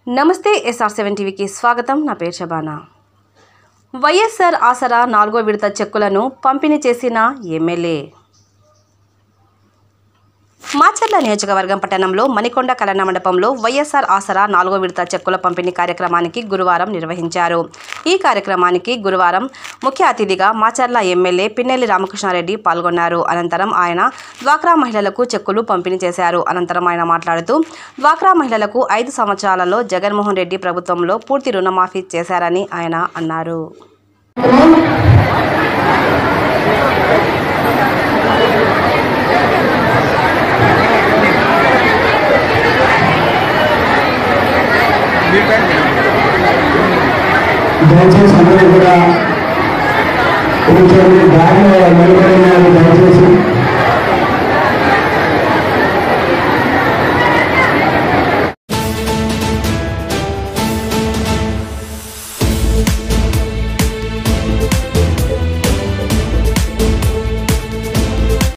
నమస్తే SR seven టీవీకి స్వాగతం నా పేరు శబానా వైఎస్ఆర్ ఆసరా నాలుగో విడత చెక్కులను పంపిణీ చేసిన ఎమ్మెల్యే మాచర్ల నియోజకవర్గం పట్టణంలో మణికొండ కళ్యాణ మండపంలో వైఎస్ఆర్ ఆసరా నాలుగో విడత చెక్కుల పంపిణీ కార్యక్రమానికి గురువారం నిర్వహించారు ఈ కార్యక్రమానికి గురువారం ముఖ్య అతిథిగా మాచర్ల ఎమ్మెల్యే పిన్నెల్లి రామకృష్ణారెడ్డి పాల్గొన్నారు అనంతరం ఆయన డ్వాక్రా మహిళలకు చెక్కులు పంపిణీ చేశారు అనంతరం ఆయన మాట్లాడుతూ డ్వాక్రా మహిళలకు ఐదు సంవత్సరాలలో జగన్మోహన్ రెడ్డి ప్రభుత్వంలో పూర్తి రుణమాఫీ చేశారని ఆయన అన్నారు దయచేసి అందరూ కూడా కూర్చొని దారిలో నిలబడిన దయచేసి